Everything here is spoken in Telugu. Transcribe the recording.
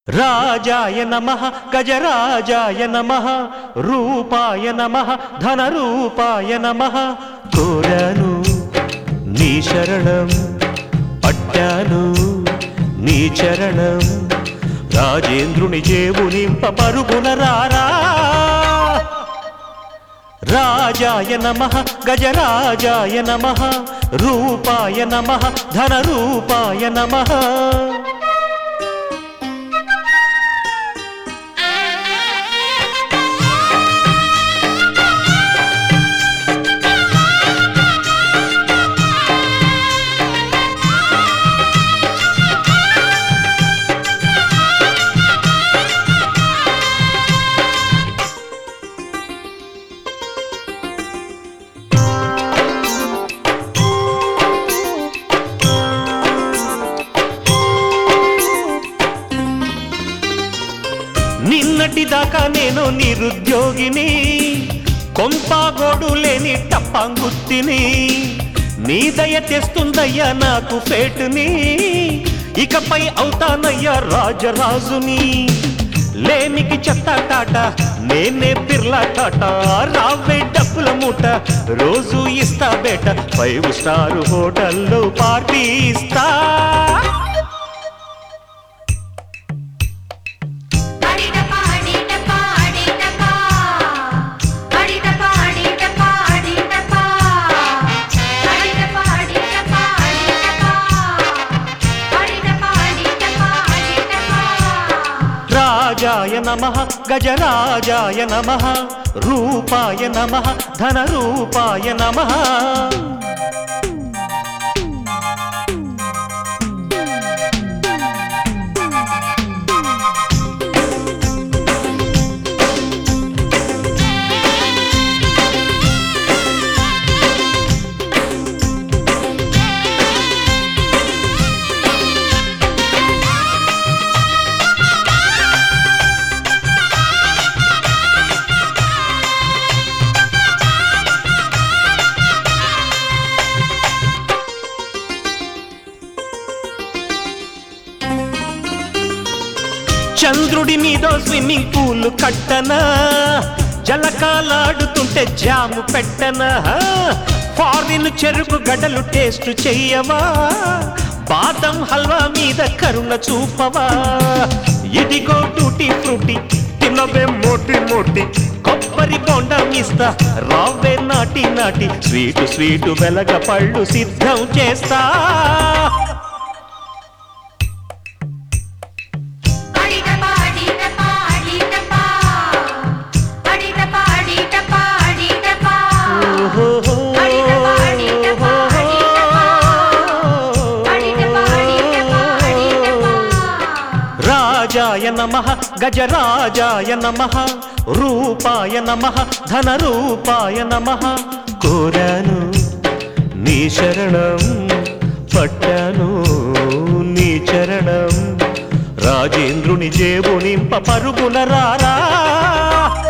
రాజాయ నమ గజరాజాయ నమ రూపాయ నమ ధనరూపాయ నమ కోరాను నీ శరణం పట్టాను నీ చరణం రాజేంద్రుని జేబు నింప పరుగున రారా రాజాయ నమ గజరాజాయ నమ రూపాయ నమ ధనరూపాయ నమ నిన్నటి దాకా నేను నిరుద్యోగిని కొంపాగోడు లేని టప్పంగుత్తిని నీ దయ తెస్తుందయ్యా నాకు ఫేటుని ఇకపై అవుతానయ్యా రాజరాజుని లేనికి చెత్త టాట నేనే బిర్లా టాట రావే డబ్బుల మూట రోజు ఇస్తా బేట ఫైవ్ స్టార్ హోటల్లో పార్టీ ఇస్తా అడిటపా అడిటపా అడిటపా అడిటపా అడిటపా అడిటపా అడిటపా అడిటపా అడిటపా అడిటపా అడిటపా అడిటపా రాజాయ నమ గజరాజాయ నమ రూపాయ నమ ధనరూపాయ నమ చంద్రుడి మీద స్విమ్మింగ్ పూల్ కట్టనా జలకాలాడుతుంటే జాము పెట్టనా ఫారిన్ చెరుకు గడలు టేస్ట్ చెయ్యవా బాదం హల్వా మీద కరుణ చూపవా ఇదిగో టూటీ ఫ్రూటీ తినవే మోటి మోటి కొబ్బరి బొండం ఇస్తా రావే నాటి నాటి స్వీటు స్వీటు వెలగ పళ్ళు సిద్ధం చేస్తా అడిటపా అడిటపా అడిటపా అడిటపా అడిటపా అడిటపా అడిటపా అడిటపా అడిటపా అడిటపా అడిటపా రాజాయ నమ గజరాజాయ నమ రూపాయ నమ ధనరూపాయ నమ కోరాను నీ శరణం పట్టాను నీ చరణం రాజేంద్రుని జేబు నింప పరుగున రారా